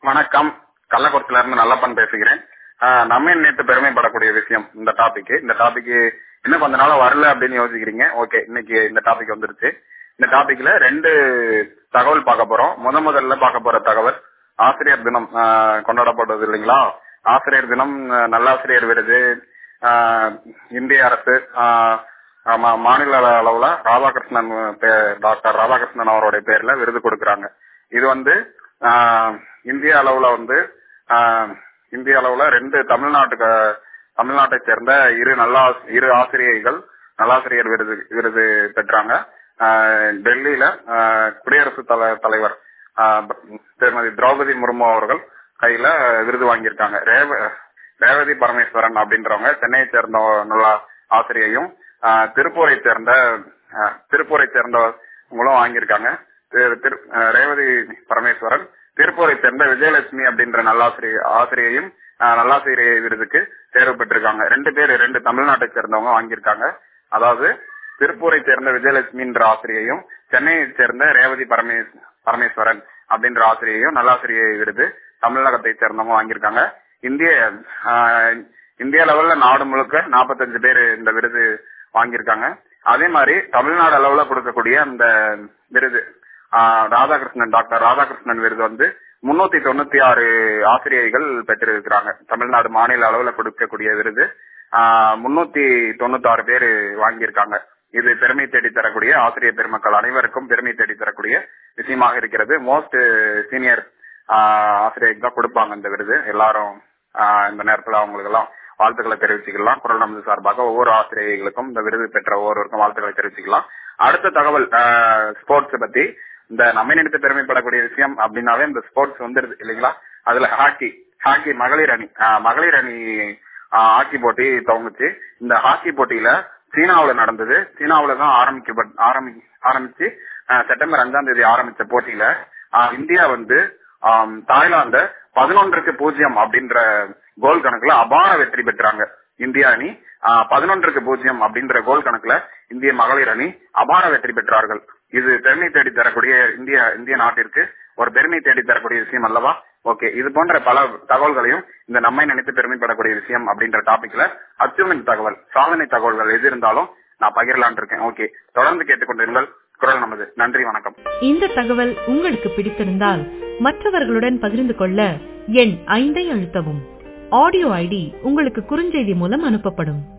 வணக்கம் கள்ளக்குறிச்சில இருந்து நல்லப்பன் பேசுகிறேன் ஆஹ் நம்ம நேற்று பெருமைப்படக்கூடிய விஷயம் இந்த டாபிக் இந்த டாபிக் இன்னும் கொஞ்ச நாள் வரல அப்படின்னு யோசிக்கிறீங்க ஓகே இன்னைக்கு இந்த டாபிக் வந்துருச்சு இந்த டாபிக்ல ரெண்டு தகவல் பார்க்க போறோம் முத முதல்ல பார்க்க போற தகவல் ஆசிரியர் தினம் ஆஹ் கொண்டாடப்படுறது இல்லைங்களா ஆசிரியர் தினம் ஆஹ் நல்லாசிரியர் விருது ஆஹ் இந்திய அரசு ஆஹ் ஆமா மாநில அளவுல ராதாகிருஷ்ணன் பே- டாக்டர் ராதாகிருஷ்ணன் அவருடைய பேர்ல விருது கொடுக்கறாங்க இது வந்து ஆஹ் இந்திய அளவுல வந்து ஆஹ் இந்திய அளவுல ரெண்டு தமிழ்நாட்டுக்கு தமிழ்நாட்டை சேர்ந்த இரு நல்லா இரு ஆசிரியர்கள் நல்லாசிரியர் விருது விருது பெற்றாங்க ஆஹ் டெல்லியில ஆஹ் குடியரசுத் தல- தலைவர் ஆஹ் திருமதி திரௌபதி முர்மு அவர்கள் கையில விருது வாங்கியிருக்காங்க ரேவ ரேவதி பரமேஸ்வரன் அப்படின்றவங்க சென்னையை சேர்ந்த நல்ல ஆசிரியையும் ஆஹ் திருப்பூரை சேர்ந்த ஆஹ் திருப்பூரை சேர்ந்தவங்களும் வாங்கியிருக்காங்க திரு- திரு- ஆஹ் ரேவதி பரமேஸ்வரன் திருப்பூரை சேர்ந்த விஜயலட்சுமி அப்படின்ற நல்லாசிரிய ஆசிரியையும் ஆஹ் நல்லாசிரியை விருதுக்கு தேர்வு பெற்றிருக்காங்க ரெண்டு பேர் ரெண்டு தமிழ்நாட்டை சேர்ந்தவங்க வாங்கியிருக்காங்க அதாவது திருப்பூரை சேர்ந்த விஜயலட்சுமின்ற ஆசிரியையும் சென்னையை சேர்ந்த ரேவதி பரமேஸ் பரமேஸ்வரன் அப்படின்ற ஆசிரியையும் நல்லாசிரியை விருது தமிழகத்தை சேர்ந்தவங்க வாங்கியிருக்காங்க இந்திய ஆஹ், இந்திய லெவல்ல நாடு முழுக்க 45 பேர் இந்த விருது வாங்கியிருக்காங்க அதே மாதிரி தமிழ்நாடு அளவுல கொடுக்கக்கூடிய அந்த விருது ஆஹ், ராதாகிருஷ்ணன் டாக்டர் ராதாகிருஷ்ணன் விருது வந்து முன்னூத்தி தொண்ணூத்தி ஆறு ஆசிரியர்கள் பெற்றிருக்கிறாங்க தமிழ்நாடு மாநில அளவுல கொடுக்கக்கூடிய விருது முன்னூத்தி தொண்ணூத்தி ஆறு பேர் வாங்கியிருக்காங்க இது பெருமை தேடி தரக்கூடிய ஆசிரியர் பெருமக்கள் அனைவருக்கும் பெருமை தேடி தரக்கூடிய விஷயமாக இருக்கிறது மோஸ்ட் சீனியர் ஆசிரியருக்கு தான் கொடுப்பாங்க இந்த விருது எல்லாரும் ஆஹ் இந்த நேரத்துல அவங்களுக்கு எல்லாம் வாழ்த்துக்களை தெரிவிச்சுக்கலாம் குரல் நமது சார்பாக ஒவ்வொரு ஆசிரியர்களுக்கும் இந்த விருது பெற்ற ஒவ்வொருவருக்கும் வாழ்த்துக்களை தெரிவிச்சுக்கலாம் அடுத்த தகவல் ஸ்போர்ட்ஸ் பத்தி இந்த நம்ம நினைத்து பெருமைப்படக்கூடிய விஷயம் அப்படின்னாவே இந்த ஸ்போர்ட்ஸ் வந்துருது இல்லைங்களா அதுல ஹாக்கி ஹாக்கி மகளிர் அணி ஆஹ் மகளிர் அணி ஆஹ் ஹாக்கி போட்டி துவங்குச்சு இந்த ஹாக்கி போட்டியில சீனாவுல நடந்தது சீனாவுல தான் ஆரம்பிக்கப்பட் ஆரம்பி ஆரம்பிச்சு ஆஹ் செப்டம்பர் அஞ்சாம் தேதி ஆரம்பிச்ச போட்டியில ஆஹ் இந்தியா வந்து ஆம், தாய்லாந்து பதினொன்றுக்கு பூஜ்ஜியம் அப்படின்ற கோல் கணக்குல அபார வெற்றி பெற்றாங்க இந்திய அணி பதினொன்றுக்கு பூஜ்ஜியம் அப்படின்ற கோல் கணக்குல இந்திய மகளிர் அணி அபார வெற்றி பெற்றார்கள் இது பெருமை தேடி தரக்கூடிய இந்திய இந்திய நாட்டிற்கு ஒரு பெருமை தேடி தரக்கூடிய விஷயம் அல்லவா ஓகே இது போன்ற பல தகவல்களையும் இந்த நம்மை நினைத்து பெருமைப்படக்கூடிய விஷயம் அப்படின்ற டாபிக்ல அச்சீவ்மெண்ட் தகவல் சாதனை தகவல்கள் எது இருந்தாலும் நான் பகிரலான் இருக்கேன் ஓகே தொடர்ந்து கேட்டுக்கொண்டிருங்கள் குரல் நமது நன்றி வணக்கம் இந்த தகவல் உங்களுக்கு பிடித்திருந்தால் மற்றவர்களுடன் பகிர்ந்து கொள்ள எண் ஐந்தை அழுத்தவும் ஆடியோ ஐடி உங்களுக்கு குறுஞ்செய்தி மூலம் அனுப்பப்படும்